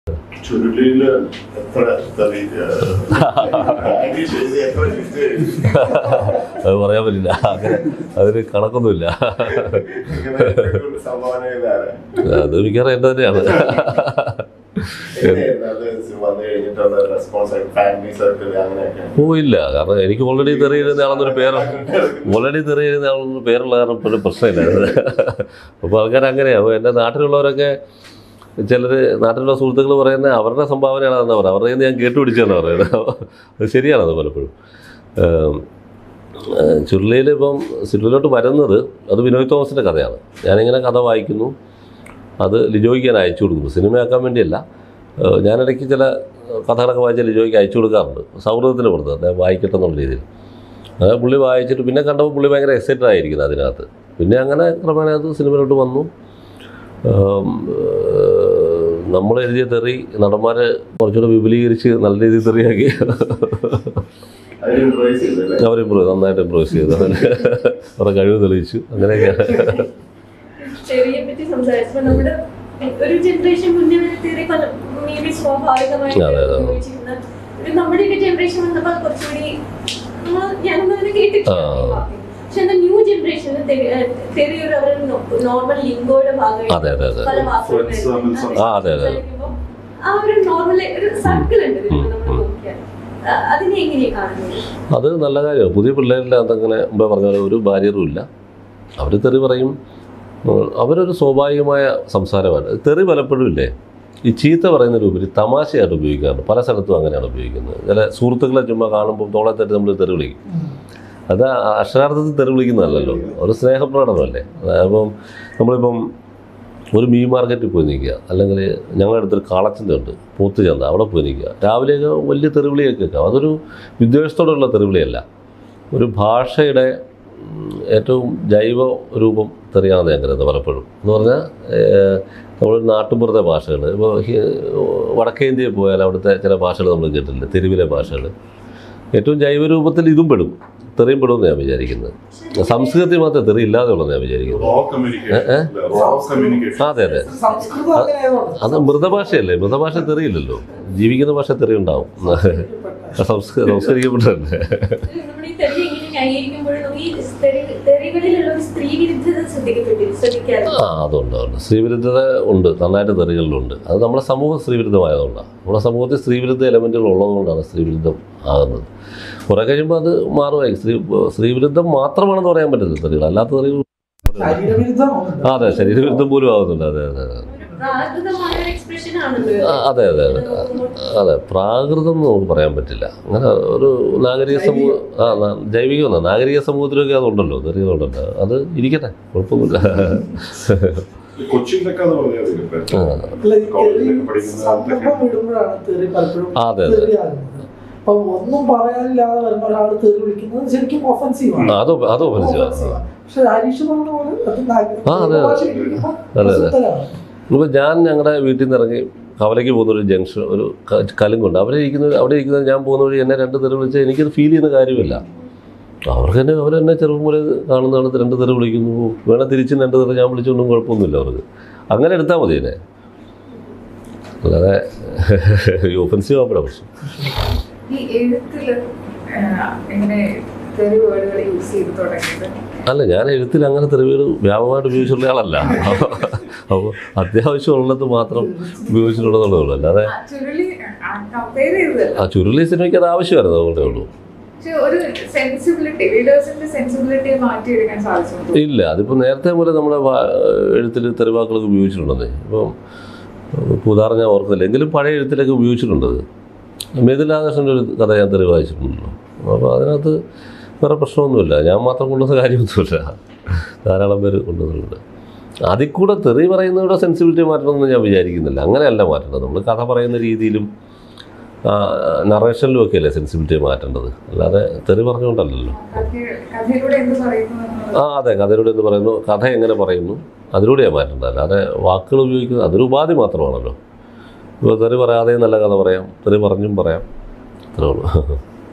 ചുരുളിയില് എത്ര തെറി, ഏഹ്, ഇംഗ്ലീഷ് എഴുതി എത്ര ലിസ്റ്റ് എഴുതി? അത് പറയാൻ പറ്റില്ല അങ്ങനെ അതിന് കണക്കൊന്നുമില്ല ഇങ്ങനെ ഏറ്റവും കൂടുതൽ സംഭാവന ചെയ്തതാരാ? അത് മിക്കവാറും എൻ്റെ തന്നെയാണ് എങ്ങനെയായിരുന്നു അത് വന്നു കഴിഞ്ഞിട്ടുള്ള റെസ്പോൺസ് ഫാമിലി സർക്കിൾ അങ്ങനെയൊക്കെ പോയില്ല കാരണം എനിക്ക് ഓൾറെഡി തെറിയിരുന്ന ആളെന്നൊരു പേര് ഓൾറെഡി തെറിയിരുന്ന ആളെന്നൊരു പേരുള്ള കാരണം ഇപ്പോഴും പ്രശ്നമില്ലായിരുന്നു അപ്പോൾ ആൾക്കാർ അങ്ങനെയാണ് അപ്പോൾ എൻ്റെ നാട്ടിലുള്ളവരൊക്കെ ചിലർ നാട്ടിലുള്ള സുഹൃത്തുക്കൾ പറയുന്നത് അവരുടെ സംഭാവനയാണെന്ന് പറയാം അവരുടെ കയ്യിൽ നിന്ന് ഞാൻ കേട്ടുപിടിച്ചതെന്ന് പറയുന്നത് അത് ശരിയാണത് പലപ്പോഴും ചുരുളിയിൽ ഇപ്പം ചുരുളിലോട്ട് വരുന്നത് അത് വിനോദ് തോമസിൻ്റെ കഥയാണ് ഞാനിങ്ങനെ കഥ വായിക്കുന്നു അത് ലിജോയ്ക്ക് ഞാൻ അയച്ചു കൊടുക്കുന്നു സിനിമയാക്കാൻ വേണ്ടിയല്ല ഏഹ് ഞാനിടയ്ക്ക് ചില കഥകളൊക്കെ വായിച്ച് ലിജോയ്ക്ക് അയച്ചു കൊടുക്കാറുണ്ട് സൗഹൃദത്തിന് പുറത്ത് അദ്ദേഹം വായിക്കട്ടെ എന്നുള്ള രീതിയിൽ അത് പുള്ളി വായിച്ചിട്ട് പിന്നെ കണ്ടപ്പോൾ പുള്ളി ഭയങ്കര എക്സൈറ്റഡ് ആയിരിക്കുന്നത് അതിനകത്ത് പിന്നെ അങ്ങനെ ക്രമേണ അത് സിനിമയിലോട്ട് വന്നു ഏം, ഏഹ് നമ്മൾ എഴുതിയ തെറി നടന്മാർ കുറച്ചുകൂടെ വിപുലീകരിച്ച് നല്ല രീതിയിൽ തെറിയാക്കി അതിന് ഇംപ്രൈസ് ചെയ്തല്ലേ അവർ ഇമ്പ്രൂവ് നന്നായിട്ട് ഇമ്പ്രൂവ് ചെയ്തു അവരുടെ കഴിവ് തെളിയിച്ചു അങ്ങനെയൊക്കെയാണ് ചെറിയെ പറ്റി സംസാരിച്ചപ്പോൾ നമ്മുടെ ഒരു ജനറേഷൻ മുന്നേ വരെ തിയറി പല മേ ബി സ്വാഭാവികമായിട്ട് അതെ, അതെ. ഉപയോഗിച്ചിരുന്ന ഒരു നമ്മുടെയൊക്കെ ജനറേഷൻ വന്നപ്പോൾ അത് കുറച്ചുകൂടി നമ്മൾ ഞാനൊന്നും അതിനെ കേട്ടിട്ടില്ല ആ. പക്ഷെ എന്താ ന്യൂ ജനറേഷനിൽ തെറി ഒരു അവർ നോർമൽ ലിംഗോയുടെ അതെ, അതെ, അതെ. പല വാക്കുകൾ Friends തമ്മിൽ അതെ, ആ, അതെ, അതെ. സംസാരിക്കുമ്പോൾ ആ ഒരു നോർമൽ ഒരു സർക്കിൾ ഉണ്ട് ഇതിൽ ഉം, നമ്മൾ ഉം. നോക്കിയാൽ ആ, അതിനെ എങ്ങനെയാണ് കാണുന്നത് അത് നല്ല കാര്യമാണ് പുതിയ പിള്ളേരിൽ അതങ്ങനെ മുമ്പേ പറഞ്ഞ പോലെ ഒരു ബാരിയറും ഇല്ല അവർ തെറി പറയും ഉം, അവരൊരു സ്വാഭാവികമായ സംസാരമാണ് തെറി പലപ്പോഴും ഇല്ലേ ഈ ചീത്ത പറയുന്നതിലുപരി തമാശയായിട്ട് ഉപയോഗിക്കാറുണ്ട് പല സ്ഥലത്തും അങ്ങനെയാണ് ഉപയോഗിക്കുന്നത് ചില സുഹൃത്തുക്കളെ ചുമ്മാ കാണുമ്പോൾ തോളെ തട്ടി നമ്മൾ തെറി വിളിക്കും അത് അക്ഷരാർത്ഥത്തിൽ തെറി വിളിക്കുന്നതല്ലല്ലോ ഒരു സ്നേഹപ്രകടനമല്ലേ അപ്പം നമ്മളിപ്പം ഒരു മീൻ മാർക്കറ്റിൽ പോയി നിൽക്കുക അല്ലെങ്കിൽ ഞങ്ങളുടെ അടുത്തൊരു കാളച്ചന്ത ഉണ്ട് പോത്തുചന്ത അവിടെ പോയി നിൽക്കുക രാവിലെയൊക്കെ വലിയ തെറിവിളിയൊക്കെ കേൾക്കാം അതൊരു വിദ്വേഷത്തോടുള്ള തെറിവിളിയല്ല ഒരു ഭാഷയുടെ ഉം, ഏറ്റവും ജൈവ രൂപം തെറിയാണെന്ന് ഞാൻ കരുതുന്നത് പലപ്പോഴും എന്ന് പറഞ്ഞാൽ ഏഹ്, നമ്മൾ നാട്ടുമ്പുറത്തെ ഭാഷകൾ ഇപ്പോൾ വടക്കേ ഇന്ത്യയിൽ പോയാൽ അവിടുത്തെ ചില ഭാഷകൾ നമ്മൾ കേട്ടിട്ടില്ല തെരുവിലെ ഭാഷകൾ ഏറ്റവും ജൈവ രൂപത്തിൽ ഇതും പെടും തെറിയും പെടുമെന്ന് ഞാൻ വിചാരിക്കുന്നത് സംസ്കൃതത്തിൽ മാത്രമേ തെറി ഇല്ലാതെ ഉള്ളതെന്ന് ഞാൻ വിചാരിക്കുന്നത് റോ കമ്മ്യൂണിക്കേഷൻ റോ കമ്മ്യൂണിക്കേഷൻ അതെ അതെ സംസ്കൃതം അങ്ങനെ ആയതുകൊണ്ട് അത് മൃതഭാഷയല്ലേ മൃതഭാഷ തെറിയില്ലല്ലോ ജീവിക്കുന്ന ഭാഷ തെറി ഉണ്ടാവും സംസ്കൃ സംസ്കരിക്കപ്പെട്ടതല്ലേ നമ്മൾ ഈ തെറി എങ്ങനെ ന്യായീകരിക്കുമ്പോഴും നമുക്ക് ഈ തെറി- തെറികളിലുള്ള ഒരു സ്ത്രീ വിരുദ്ധത ശ്രദ്ധിക്കപ്പെട്ടി ശ്രദ്ധിക്കാറുണ്ട് ആ അതുണ്ട് അതുണ്ട് സ്ത്രീവിരുദ്ധത ഉണ്ട് നന്നായിട്ട് തെറികളിലുണ്ട് അത് നമ്മുടെ സമൂഹം സ്ത്രീവിരുദ്ധമായതുകൊണ്ടാണ് നമ്മുടെ സമൂഹത്തിൽ സ്ത്രീവിരുദ്ധ എലമെൻറ്റുകൾ ഉള്ളതുകൊണ്ടാണ് സ്ത്രീവിരുദ്ധം ആകുന്നത് കുറേ കഴിയുമ്പോൾ അത് മാറുമായി സ്ത്രീ സ്ത്രീവിരുദ്ധം മാത്രമാണെന്ന് പറയാൻ പറ്റത്തില്ല തെറികൾ അല്ലാത്ത തെറികൾ ശരീരവിരുദ്ധമാണ് ആ, അതെ ശരീരവിരുദ്ധം പോലും ആകുന്നുണ്ട് അതെ അതെ അതെ ഒരു പ്രാകൃതമായ ഒരു എക്സ്പ്രഷൻ ആണല്ലോ ആ, അതെ അതെ അതെ അതെ പ്രാകൃതം എന്ന് നമുക്ക് പറയാൻ പറ്റില്ല അങ്ങനെ ഒരു നാഗരിക സമൂഹം ആ ന- ജൈവികമെന്ന നാഗരിക സമൂഹത്തിലൊക്കെ അതുണ്ടല്ലോ തെറികളുണ്ടല്ലോ അത് ഇരിക്കട്ടെ കുഴപ്പമൊന്നുമില്ല കൊച്ചിയിലൊക്കെ അത് പറഞ്ഞത് ഇപ്പൊ. ആ, അല്ല, ഈ തെറി കോളേജിലൊക്കെ പഠിക്കുന്ന സന്ദർഭം വിടുമ്പോഴാണ് തെറി പലപ്പോഴും ആ, അതെ, അതെ. തെറിയാകുന്നത് അപ്പൊ ഒന്നും പറയാനില്ലാതെ വരുന്ന ഒരാൾ തെറി വിളിക്കുന്നത് ശരിക്കും ഒഫൻസീവ് ആണ് ആ, അത് അത് മനസ്സിലാവും Offensive ആണ്. പക്ഷെ ഹരീഷ് പറഞ്ഞ പോലെ അത് നാഗ- ആ, അതെ, അതെ. ഭാഷയിൽ ഇരിക്കുമ്പോൾ അതെ, അതെ. പ്രസിദ്ധരാണ്. ഇപ്പോൾ ഞാൻ ഞങ്ങളുടെ വീട്ടിൽ നിന്ന് ഇറങ്ങി കവലയ്ക്ക് പോകുന്ന ഒരു ജംഗ്ഷൻ ഒരു ക- കലുങ്കുണ്ട് അവിടെ ഇരിക്കുന്ന അവിടെ ഇരിക്കുന്നത് ഞാൻ പോകുന്ന വഴി എന്നെ രണ്ട് തെറി വിളിച്ചാൽ എനിക്കത് ഫീൽ ചെയ്യുന്ന കാര്യമില്ല അവർക്ക് തന്നെ അവരെന്നെ ചെറുപ്പം മുതലേ കാണുന്നതാണ് രണ്ട് തെറി വിളിക്കുന്നു വേണേൽ തിരിച്ചും രണ്ട് തെറി ഞാൻ വിളിച്ചൊന്നും കുഴപ്പമൊന്നുമില്ല അവർക്ക് അങ്ങനെ എടുത്താൽ മതി എന്നെ അല്ലാതെ ഒഫൻസീവ് ആവുമ്പോഴാണ് പ്രശ്നം ഈ എഴുത്തില് ആ, ഇങ്ങനെ തെറി വേർഡുകൾ യൂസ് ചെയ്ത് തുടങ്ങിയത് അല്ല ഞാൻ എഴുത്തിൽ അങ്ങനെ തെറിവുകൾ വ്യാപകമായിട്ട് ഉപയോഗിച്ചിട്ടുള്ള ആളല്ല അപ്പോൾ അത്യാവശ്യമുള്ളത് മാത്രം ഉപയോഗിച്ചിട്ടുള്ളതേ ഉള്ളൂ അല്ലാതെ ആ, ചുരുളി കമ്പയർ ചെയ്തതല്ല ആ ചുരുളി സിനിമയ്ക്ക് അത് ആവശ്യമായിരുന്നു അതുകൊണ്ടേ ഉള്ളൂ പക്ഷെ ഒരു സെൻസിബിലിറ്റി റീഡേഴ്സിന്റെ സെൻസിബിലിറ്റി മാറ്റിയെടുക്കാൻ സാധിച്ചു ഇല്ല അതിപ്പോൾ നേരത്തെ മുതലേ നമ്മുടെ എഴുത്തിൽ തെരുവാക്കളൊക്കെ ഉപയോഗിച്ചിട്ടുണ്ടെന്നേ ഇപ്പം ഇപ്പോൾ ഉദാഹരണം ഞാൻ ഓർക്കുന്നില്ല എങ്കിലും പഴയ എഴുത്തിലൊക്കെ ഉപയോഗിച്ചിട്ടുണ്ട് അത് മേതിലാകൃഷ്ണൻ്റെ ഒരു കഥ ഞാൻ തെരുവ് വായിച്ചിട്ടുണ്ടല്ലോ അപ്പോൾ അതിനകത്ത് വേറെ പ്രശ്നമൊന്നുമില്ല ഞാൻ മാത്രം കൊണ്ടുവന്ന കാര്യമൊന്നുമില്ല ധാരാളം പേര് കൊണ്ടുവന്നിട്ടുണ്ട് അതിൽ കൂടെ തെറി പറയുന്നവരുടെ സെൻസിബിലിറ്റി മാറ്റണമെന്ന് ഞാൻ വിചാരിക്കുന്നില്ല അങ്ങനെയല്ല മാറ്റേണ്ടത് നമ്മൾ കഥ പറയുന്ന രീതിയിലും നറേഷനിലും ഒക്കെ അല്ലേ സെൻസിബിലിറ്റി മാറ്റേണ്ടത് അല്ലാതെ തെറി പറഞ്ഞുകൊണ്ടല്ലല്ലോ കഥ- കഥയിലൂടെ എന്ത് പറയുന്നു എന്നുള്ളത് ആ അതെ കഥയിലൂടെ എന്ന് പറയുന്നു കഥ എങ്ങനെ പറയുന്നു അതിലൂടെയാണ് മാറ്റേണ്ടത് അല്ലാതെ വാക്കുകൾ ഉപയോഗിക്കുന്നത് അതൊരു ഉപാധി മാത്രമാണല്ലോ ഇപ്പോൾ തെറി പറയാതെയും നല്ല കഥ പറയാം തെറി പറഞ്ഞും പറയാം അത്രേ ഉള്ളൂ